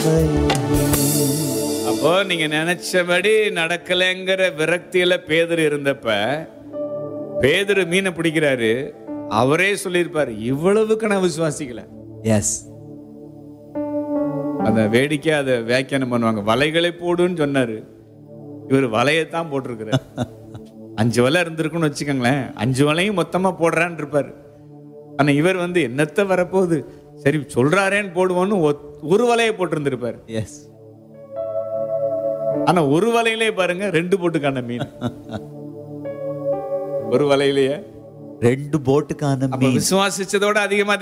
அப்போ நீங்க நினைச்சபடி நடக்கலைங்கிற விரக்தியில பேதர் இருந்தப்ப பேதர் மீனை பிடிக்கிறாரு அவரே சொல்லியிருப்பாரு இவ்வளவுக்கு நான் விசுவாசிக்கல எஸ் அந்த வேடிக்கை அதை வியாக்கியானம் பண்ணுவாங்க வலைகளை போடுன்னு சொன்னாரு இவர் வலையத்தான் போட்டிருக்கிறார் அஞ்சு வலை இருந்திருக்குன்னு வச்சுக்கோங்களேன் அஞ்சு வலையும் மொத்தமா போடுறான்னு இருப்பாரு ஆனா இவர் வந்து என்னத்த வரப்போகுது சரி சொல்றாரேன்னு போடுவோன்னு ஒத்- ஒரு வலையை போட்டிருந்திருப்பாரு எஸ் ஆனா ஒரு வலையிலே பாருங்க ரெண்டு போட்டுக்கான மீன் ஒரு வலையிலேயே ரெண்டு போட்டுக்கான அப்ப மீன் விசுவாசிச்சதோட அதிகமா